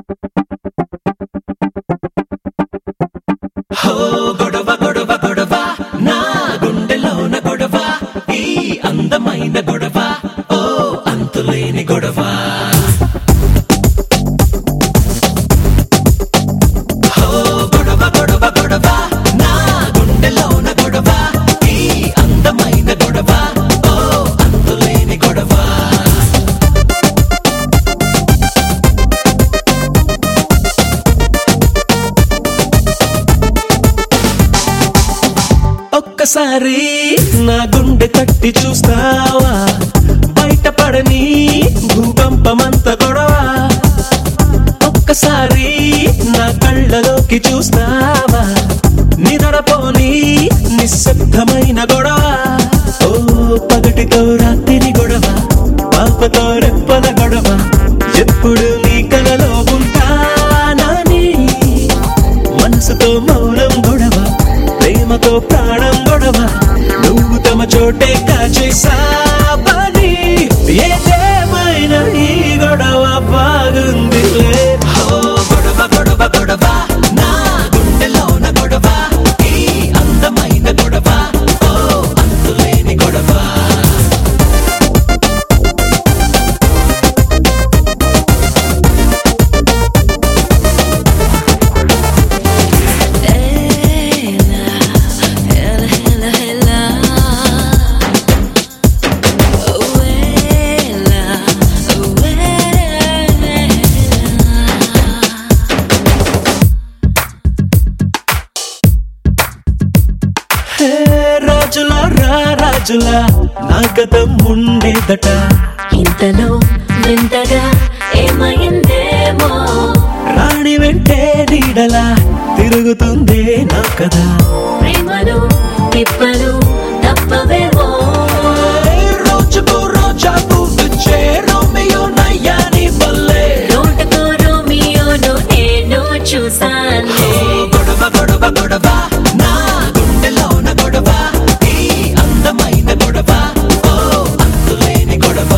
హో గొడవ గొడవ గొడవ నా గుండెలోన గొడవ ఈ అందమైన గొడవ ఓ అంతులేని గొడవ హో గొడవ గొడవ గొడవ నా గుండెలోన గొడవ ఈ అందమైన గొడవ ఓ అంతులేని గొడవ ఒక్కసారి నా గుండె తట్టి చూస్తావా బయటపడని భూకంపమంత గొడవ ఒక్కసారి నా కళ్ళలోకి చూస్తావా నిదడపోని నిశ్శబ్దమైన గొడవ ఓ పగటితో రాత్రి గొడవ పాపతో రెప్పల గొడవ ఎప్పుడు నీ కలలో ఉంటానని మనసుతో మౌనం గొడవ ప్రేమతో ప్రాణం గొడవ నువ్వు తమ చోటే కాచేసావని ఏదేమైనా ఈ గొడవ బాగుందిలే హో గొడవ గొడవ గొడవ నా గుండెలోన గొడవ ఈ అందమైన గొడవ ఓ అంతులేని గొడవ Ella, ella, ella, ella. Oh, ella, oh, ella. హే రాజుల రా రాజుల నా గతం ఉండేదట ఇంతలో వింతగా ఏమైందేమో రాణి వెంటే నీడలా తిరుగుతుందే నా కథ ప్రేమలు తిప్పలు తప్పవేమో రోజుకు రోజా పువ్వుచ్చే రోమియో నయ్యాని వల్లే రోడ్డుకో రోమియోను నేను చూసానే గొడవ గొడవ గొడవ నా గుండెలోన గొడవ ఈ అందమైన గొడవ ఓ అంతులేని గొడవ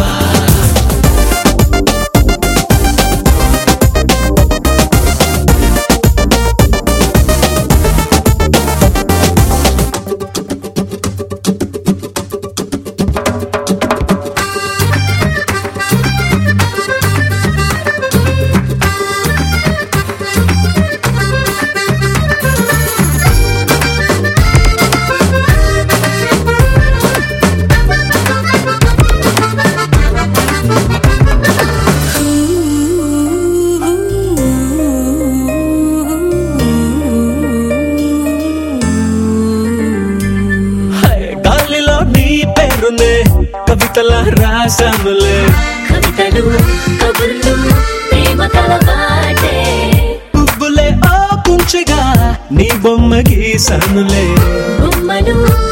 హై, గాలిలో నీ పేరునే కవితల రాశానులే కవితలు కబుర్లు ప్రేమ కలవాటే పువ్వులే ఆ కుంచగా నీ బొమ్మ గీసానులే బొమ్మలు